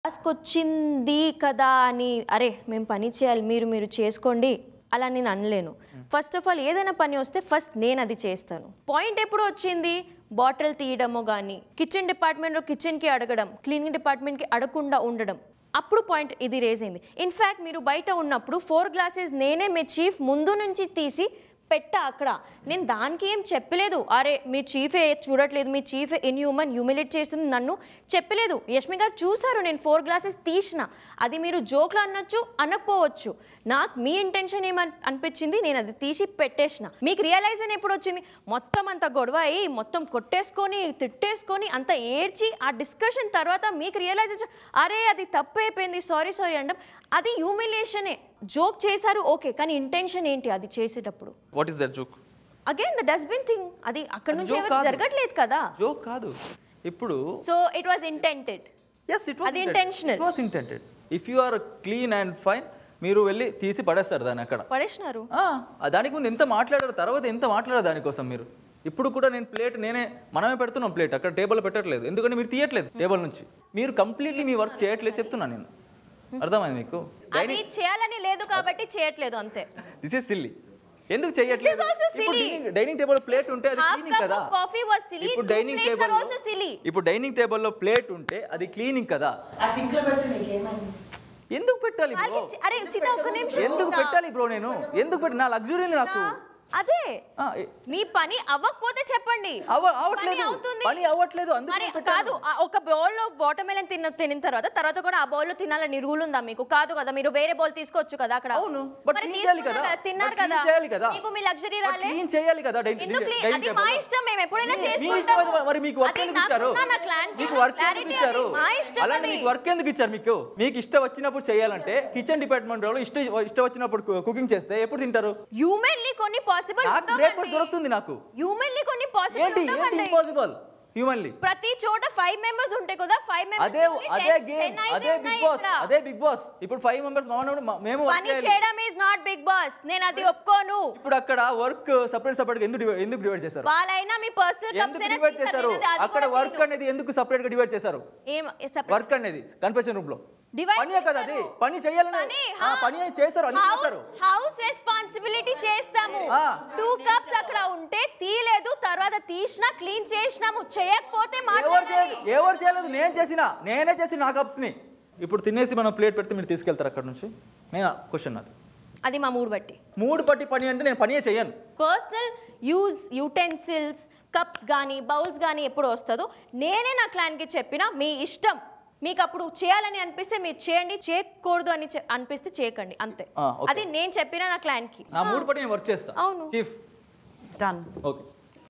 Task వచ్చింది కదా అని అరే మేము పని చేయాలి మీరు మీరు చేసుకోండి అలా నేను అనలేను ఫస్ట్ ఆఫ్ ఆల్ ఏదైనా పని వస్తే ఫస్ట్ నేను అది చేస్తాను పాయింట్ ఎప్పుడు వచ్చింది బాటిల్ తీయడమో కానీ కిచెన్ డిపార్ట్మెంట్లో కిచెన్కి అడగడం క్లీనింగ్ డిపార్ట్మెంట్కి అడగకుండా ఉండడం అప్పుడు పాయింట్ ఇది రేజ్ అయింది ఇన్ఫ్యాక్ట్ మీరు బయట ఉన్నప్పుడు ఫోర్ గ్లాసెస్ నేనే మీ చీఫ్ ముందు నుంచి తీసి పెట్టా అక్కడ నేను దానికి ఏం చెప్పలేదు అరే మీ చీఫే చూడట్లేదు మీ చీఫే ఇన్హ్యూమన్ హ్యూమిలేట్ చేస్తుంది నన్ను చెప్పలేదు యష్మి గారు చూసారు నేను ఫోర్ గ్లాసెస్ తీసిన అది మీరు జోక్లో అనొచ్చు అనకపోవచ్చు నాకు మీ ఇంటెన్షన్ ఏమని అనిపించింది నేను అది తీసి పెట్టేసిన మీకు రియలైజేషన్ ఎప్పుడు వచ్చింది మొత్తం అంత గొడవ అయ్యి మొత్తం కొట్టేసుకొని తిట్టేసుకొని అంత ఏడ్చి ఆ డిస్కషన్ తర్వాత మీకు రియలైజేషన్ అరే అది తప్పు అయిపోయింది సారీ సారీ అండం అది హ్యూమిలేషనే జోక్ చేశారు ఓకే కానీ ఇంటెన్షన్ ఏంటి అది చేసేటప్పుడు what is that joke again the dustbin thing అది అక్కడ నుంచి joke ఎవరు కాదు. జరగట్లేదు కదా జోక్ కాదు ఇప్పుడు so it was intended as it అది intentional. It was intended if you are clean and fine మీరు వెళ్ళి తీసి పడేస్తారు దాన్ని అక్కడ పడేసినారు ఆ, ఆ దానికి ముందు ఎంత మాట్లాడారు తర్వాత ఎంత మాట్లాడారు దానికోసం మీరు ఇప్పుడు కూడా నేను ప్లేట్ నేనే మనమే పెడుతున్నాం ప్లేట్ అక్కడ టేబుల్ పెట్టట్లేదు ఎందుకంటే మీరు తీయట్లేదు టేబుల్ నుంచి మీరు కంప్లీట్లీ మీ వర్క్ చేయట్లేదు చెప్తున్నాను నేను అర్థమైంది మీకు అది చేయాలని లేదు కాబట్టి చేయట్లేదు అంతే దిస్ ఇస్ సిల్లీ ఎందుకు చేయట్లేదు also silly. Dining table plate ఉంటే అది Half క్లీనింగ్ cup కదా of coffee was silly, ఇప్పుడు two dining plates are table also silly. ఇప్పుడు డైనింగ్ టేబుల్లో ప్లేట్ ఉంటే అది క్లీనింగ్ కదా ఆ సింక్ లో పెడితే మీకేమైంది ఎందుకు పెట్టాలి బ్రో వాళ్ళకి- అరే సీత ఒక్క నిమిషం ఎందుకు సీత. పెట్టాలి బ్రో నేను ఎందుకు పెట్టి నా లగ్జరీ నాకు అదే ఆ, ఏ- మీ పని అవ్వకపోతే చెప్పండి అవ పని అవ్వట్లేదు అవుతుంది పని అవ్వట్లేదు అందుకే మరి పెట్టాను. కాదు ఆ ఒక బౌల్ లో వాటర్ మెలన్ తిన్న తినిన తర్వాత తర్వాత కూడా ఆ బౌల్ లో తినాలని రూల్ ఉందా మీకు కాదు కదా మీరు వేరే బౌల్ తీసుకోవచ్చు కదా అక్కడ అవును బట్ మరి క్లీన్ చేయాలి తీసుకున్నారు కదా కదా, తిన్నారు But clean కదా చేయాలి కదా మీకు మీ లగ్జరీ But రాలే clean చేయాలి కదా డైనింగ్ ఎందుకు clean? డైనింగ్ అది మా టేబుల్. ఇష్టం మేము ఎప్పుడైనా మీ ఇష్టం చేసుకుంటాము అది మరి మీకు వర్క్ అది ఎందుకు నాకు ఇచ్చారు ఉందా, నా clarity, మీకు నా వర్క్ ఎందుకు clarity ఇచ్చారు అది మా ఇష్టం అలాంటి అది. మీకు వర్క్ ఎందుకు ఇచ్చారు మీకు మీకు మీకు ఇష్టం వచ్చినప్పుడు చేయాలంటే కిచెన్ డిపార్ట్మెంట్ వాళ్ళు ఇష్టం ఇష్టం వచ్చినప్పుడు కుకింగ్ చేస్తే ఎప్పుడు తింటారు హ్యూమెన్లీ కొన్ని పాసిబుల్ నాకు బ్రేక్ఫాస్ట్ దొరుకుతుంది నాకు హ్యూమెన్లీ కొన్ని పాసిబుల్ ఏంటి ఏంటి ఇంపాసిబుల్ హ్యూమన్లీ ప్రతి చోట ఫైవ్ మెంబర్స్ ఉంటాయి కదా ఫైవ్ అదే అదే గేమ్ అదే బిగ్ బాస్ మెంబర్స్ అదే బిగ్ బాస్ ఇప్పుడు ఫైవ్ మెంబర్స్ మేము work పని చేయాలి. చేయడం ఈజ్ నాట్ బిగ్ బాస్ నేను అది ఒప్పుకోను ఇప్పుడు అక్కడ వర్క్ సపరేట్ సపరేట్ ఎందుకు divide- ఎందుకు డివైడ్ చేశారు వాళ్ళైనా మీ పర్సనల్ ఎందుకు డివైడ్ చేశారు అక్కడ వర్క్ అనేది ఎందుకు సపరేట్ గా డివైడ్ చేశారు ఏం వర్క్ అనేది కన్ఫెషన్ రూమ్ లో Divide పనియే కదా అది పని చేయాలని ఆ, పని అనేది చేశారు అందుకు చేశారు హౌస్ రెస్పాన్సిబిలిటీ చేస్తాము ఆ. టూ కప్స్ అక్కడ ఉంటే తీయలేదు తర్వాత తీసినా క్లీన్ చేసినాము చేయకపోతే ఎవరు మాట్లాడాలి చేయలేదు ఎవరు చేయలేదు నేను చేసిన నేనే చేసిన నా కప్స్ ని ఇప్పుడు తినేసి మనం ప్లేట్ పెడితే మీరు తీసుకెళ్తారు అక్కడ నుంచి నేను క్వశ్చన్ అది అది మా మూడు బట్టి మూడు పట్టి పని అంటే నేను పనియే చేయను పర్సనల్ యూజ్ యూటెన్సిల్స్ కప్స్ కానీ బౌల్స్ కానీ ఎప్పుడు వస్తుందో నేనే నా క్లాన్కి చెప్పిన మీ ఇష్టం మీకు అప్పుడు చేయాలని అనిపిస్తే మీరు చేయండి చేయకూడదు అని చె- అనిపిస్తే చేయకండి అంతే ఆ, okay. అది నేను చెప్పిన నా క్లాన్కి నా మూడు పట్టి నేను వర్క్ చేస్తా అవును. Chief done okay